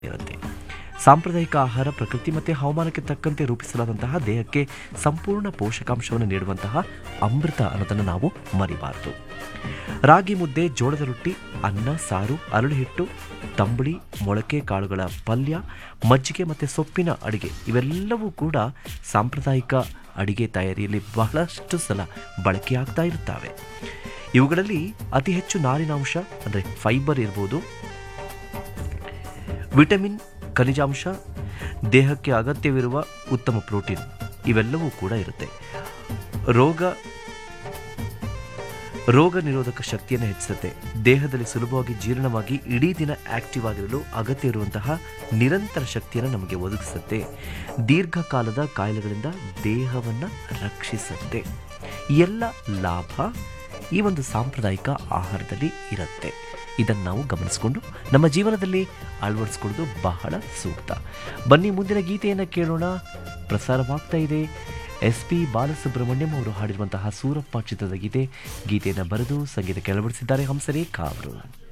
ಇರುತ್ತೆ ಸಾಂಪ್ರದಾಯಿಕ ಆಹಾರ ಪ್ರಕೃತಿ ಮತ್ತು ಹವಾಮಾನಕ್ಕೆ ತಕ್ಕಂತೆ ರೂಪಿಸಲಾದಂತಹ ದೇಹಕ್ಕೆ ಸಂಪೂರ್ಣ ಪೋಷಕಾಂಶವನ್ನು ನೀಡುವಂತಹ ಅಮೃತ ಅನ್ನೋದನ್ನು ನಾವು ಮರಿಬಾರದು ರಾಗಿ ಮುದ್ದೆ ಜೋಳದ ರೊಟ್ಟಿ ಅನ್ನ ಸಾರು ಅರಳು ಹಿಟ್ಟು ತಂಬುಳಿ ಮೊಳಕೆ ಕಾಳುಗಳ ಪಲ್ಯ ಮಜ್ಜಿಗೆ ಮತ್ತು ಸೊಪ್ಪಿನ ಅಡಿಗೆ ಇವೆಲ್ಲವೂ ಕೂಡ ಸಾಂಪ್ರದಾಯಿಕ ಅಡಿಗೆ ತಯಾರಿಯಲ್ಲಿ ಬಹಳಷ್ಟು ಸಲ ಬಳಕೆಯಾಗ್ತಾ ಇರುತ್ತವೆ ಇವುಗಳಲ್ಲಿ ಅತಿ ಹೆಚ್ಚು ನಾರಿನಾಂಶ ಅಂದರೆ ಫೈಬರ್ ಇರ್ಬೋದು ವಿಟಮಿನ್ ಖನಿಜಾಂಶ ದೇಹಕ್ಕೆ ಅಗತ್ಯವಿರುವ ಉತ್ತಮ ಪ್ರೋಟೀನ್ ಇವೆಲ್ಲವೂ ಕೂಡ ಇರುತ್ತೆ ರೋಗ ರೋಗ ನಿರೋಧಕ ಶಕ್ತಿಯನ್ನು ಹೆಚ್ಚಿಸುತ್ತೆ ದೇಹದಲ್ಲಿ ಸುಲಭವಾಗಿ ಜೀರ್ಣವಾಗಿ ಇಡೀ ದಿನ ಆಕ್ಟಿವ್ ಆಗಿರಲು ಅಗತ್ಯ ಇರುವಂತಹ ನಿರಂತರ ಶಕ್ತಿಯನ್ನು ನಮಗೆ ಒದಗಿಸುತ್ತೆ ದೀರ್ಘಕಾಲದ ಕಾಯಿಲೆಗಳಿಂದ ದೇಹವನ್ನು ರಕ್ಷಿಸುತ್ತೆ ಈ ಎಲ್ಲ ಲಾಭ ಈ ಒಂದು ಸಾಂಪ್ರದಾಯಿಕ ಆಹಾರದಲ್ಲಿ ಇರುತ್ತೆ ಇದನ್ನು ನಾವು ಗಮನಿಸಿಕೊಂಡು ನಮ್ಮ ಜೀವನದಲ್ಲಿ ಅಳವಡಿಸ್ಕೊಳ್ಳೋದು ಬಹಳ ಸೂಕ್ತ ಬನ್ನಿ ಮುಂದಿನ ಗೀತೆಯನ್ನು ಕೇಳೋಣ ಪ್ರಸಾರವಾಗ್ತಾ ಇದೆ ಎಸ್ ಪಿ ಬಾಲಸುಬ್ರಹ್ಮಣ್ಯಂ ಅವರು ಹಾಡಿರುವಂತಹ ಸೂರಪ್ಪ ಚಿತ್ರದ ಗೀತೆ ಗೀತೆಯನ್ನು ಬರೆದು ಸಂಗೀತ ಕೆಳಬಡಿಸಿದ್ದಾರೆ ಹಂಸರೇ ಕಾವರು